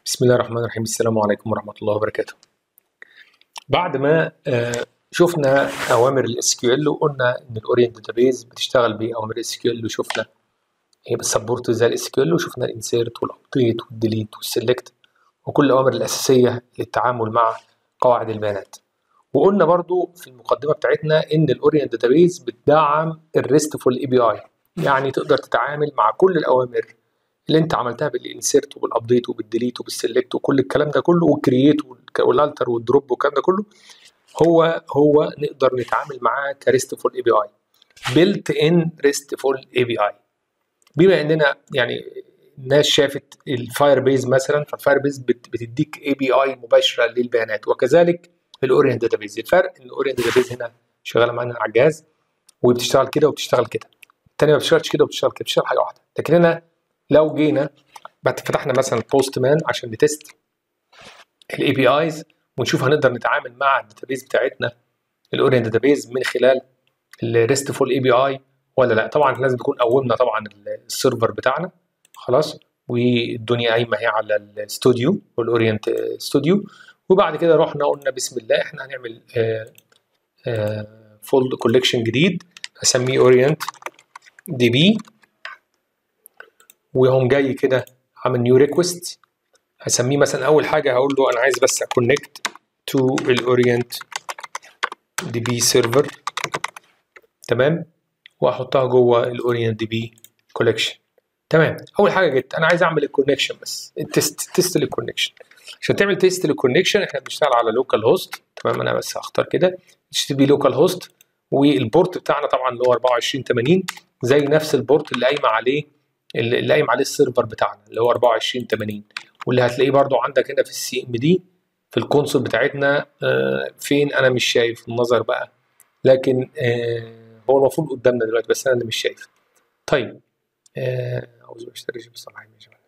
بسم الله الرحمن الرحيم السلام عليكم ورحمة الله وبركاته بعد ما آه، شفنا أوامر الاس كيو ال وقلنا إن الأورينت داتابيز بتشتغل بأوامر الاس كيو ال وشفنا هي بتسبورت ازاي الاس كيو ال وشفنا الانسيرت والابديت والديليت والسلكت وكل الأوامر الأساسية للتعامل مع قواعد البيانات وقلنا برضو في المقدمة بتاعتنا إن الأورينت داتابيز بتدعم الريستفول اي بي اي يعني تقدر تتعامل مع كل الأوامر اللي انت عملتها بالانسيرت وبالابديت وبالديليت وبالسلكت وكل الكلام ده كله والكرييت والالتر والدروب والكلام ده كله هو هو نقدر نتعامل معاه كريستفول اي بي اي بيلت ان ريستفول اي بي اي بما اننا يعني الناس شافت الفاير بيز مثلا فالفاير بيز بتديك اي بي اي مباشره للبيانات وكذلك الاورينت داتابيز الفرق ان الاورينت داتابيز هنا شغاله معانا على الجهاز وبتشتغل كده وبتشتغل كده الثانيه ما بتشتغلش كده وبتشتغل كده بتشتغل حاجه واحده لكن هنا لو جينا بعد فتحنا مثلا بوست مان عشان نتست الاي بي ايز ونشوف هنقدر نتعامل مع الداتابيز بتاعتنا الاورينت داتابيز من خلال الريستفول اي بي اي ولا لا طبعا لازم نكون قومنا طبعا السيرفر بتاعنا خلاص والدنيا قايمه هي على الاستوديو والاورينت ستوديو وبعد كده رحنا قلنا بسم الله احنا هنعمل فولد كوليكشن جديد هسميه اورينت دي بي ويقوم جاي كده عامل نيو ريكوست هسميه مثلا اول حاجه هقول له انا عايز بس اكونكت تو الاورينت دي بي سيرفر تمام واحطها جوه الاورينت دي بي كولكشن تمام اول حاجه جت انا عايز اعمل الكونكشن بس التست تيست للكونكشن عشان تعمل تيست للكونكشن احنا بنشتغل على لوكال هوست تمام انا بس هختار كده اتش تي بي لوكال هوست والبورت بتاعنا طبعا اللي هو 2480 زي نفس البورت اللي قايمه عليه اللي قايم عليه السيرفر بتاعنا اللي هو 2480 واللي هتلاقيه برضو عندك هنا في السي ام دي في الكونسول بتاعتنا آه فين انا مش شايف النظر بقى لكن آه هو المفروض قدامنا دلوقتي بس انا اللي مش شايف طيب عاوز آه اشتري بصراحه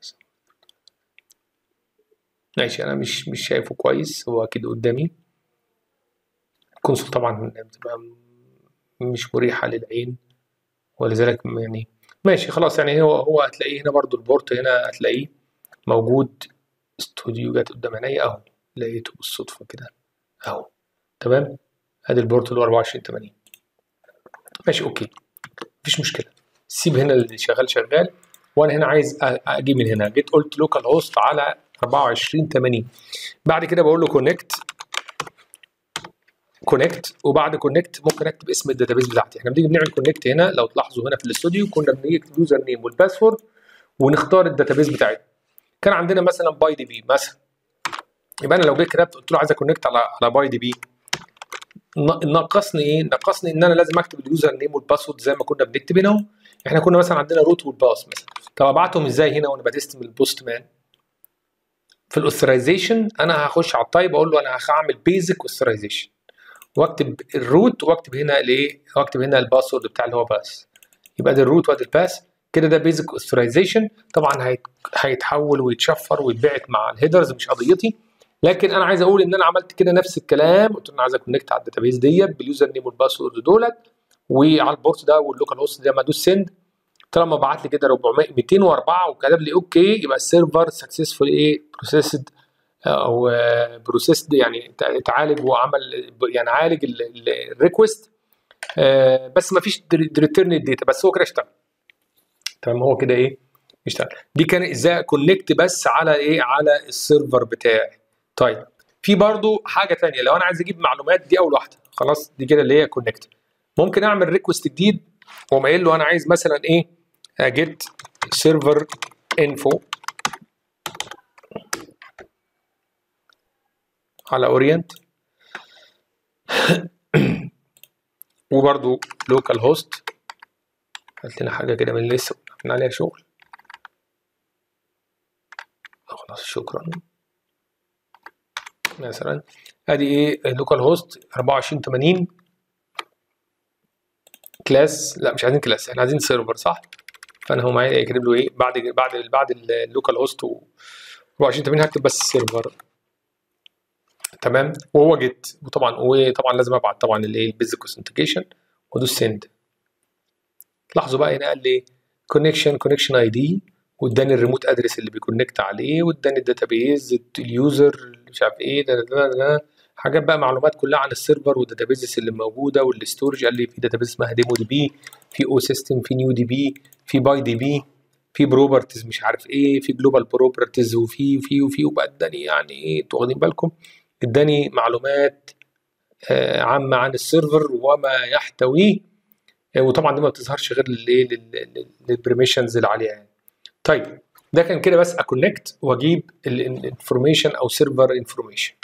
ماشي انا مش مش شايفه كويس هو اكيد قدامي الكونسول طبعا بتبقى مش مريحه للعين ولذلك يعني ماشي خلاص يعني هو هو هتلاقيه هنا برضو البورت هنا هتلاقيه موجود استوديو جت قدام عينيا اهو لقيته بالصدفه كده اهو تمام ادي البورت اللي هو 2480 ماشي اوكي مفيش مشكله سيب هنا اللي شغال شغال وانا هنا عايز اجي من هنا جيت قلت لوكال هوست على 2480 بعد كده بقول له كونكت كونكت وبعد كونكت ممكن اكتب اسم الداتابيس بتاعتي احنا بنيجي بنعمل كونكت هنا لو تلاحظوا هنا في الاستوديو كنا بنكتب يوزر نيم والباسورد ونختار الداتابيس بتاعتنا كان عندنا مثلا باي دي بي مثلا يبقى انا لو جيت كتبت قلت له عايز اكونكت على على باي دي بي نقصني ايه؟ نقصني ان انا لازم اكتب اليوزر نيم والباسورد زي ما كنا بنكتب هنا اهو احنا كنا مثلا عندنا روت والباس مثلا طب ابعتهم ازاي هنا وانا بتست من البوست مان في الاوثرايزيشن انا هخش على التايب اقول له انا هعمل بيزك اوثرايزيشن واكتب الروت واكتب هنا الايه واكتب هنا الباسورد بتاع اللي هو باس يبقى ده الروت وادي الباس كده ده بيزك اوثرايزيشن طبعا هيتحول ويتشفر ويتبعت مع الهيدرز مش قضيتي لكن انا عايز اقول ان انا عملت كده نفس الكلام قلت له انا عايز اكونكت على الداتابيس ديت باليوزر نيم والباسورد دولت وعلى البورت ده واللوكال هوست ده ما ادوس سند طالما بعت لي كده 400 204 وكتب لي اوكي يبقى السيرفر سكسسفول ايه بروسيسد او بروسيسد يعني اتعالج وعمل يعني عالج الريكوست بس ما فيش ريتيرن الداتا بس هو كده اشتغل تمام هو كده ايه اشتغل دي كان ازاي كونكت بس على ايه على السيرفر بتاعي طيب في برضو حاجه ثانيه لو انا عايز اجيب معلومات دي اول واحده خلاص دي كده اللي هي كونكت ممكن اعمل ريكوست جديد واقوم قايل له انا عايز مثلا ايه جيت سيرفر انفو على اورينت وبرضو لوكال هوست قلت لنا حاجه كده من اللي لسه عملنا عليها شغل خلاص شكرا مثلا ادي ايه لوكال هوست 2480 كلاس لا مش عايزين كلاس احنا عايزين سيرفر صح فانا هو معايا يكتب له ايه بعد بعد بعد اللوكال هوست و 2480 هكتب بس سيرفر تمام وهو جيت وطبعا وطبعا لازم ابعت طبعا الايه البيزك اوثنتيكيشن وادوس سند لاحظوا بقى هنا قال لي كونكشن كونكشن اي دي واداني الريموت ادرس اللي بيكونكت عليه واداني الداتابيز اليوزر مش عارف ايه ده ده ده ده حاجات بقى معلومات كلها عن السيرفر والداتابيز اللي موجوده والستورج قال لي في داتابيز اسمها ديمو دي بي في او سيستم في نيو دي بي في باي دي بي في بروبرتيز مش عارف ايه في جلوبال بروبرتيز وفي وفي وفي وبقى اداني يعني ايه انتوا واخدين بالكم اداني معلومات آه، عامه عن السيرفر وما يحتويه آه، وطبعا دي ما بتظهرش غير للايه للبريميشنز العاليه يعني طيب ده كان كده بس اكونكت واجيب الانفورميشن او سيرفر انفورميشن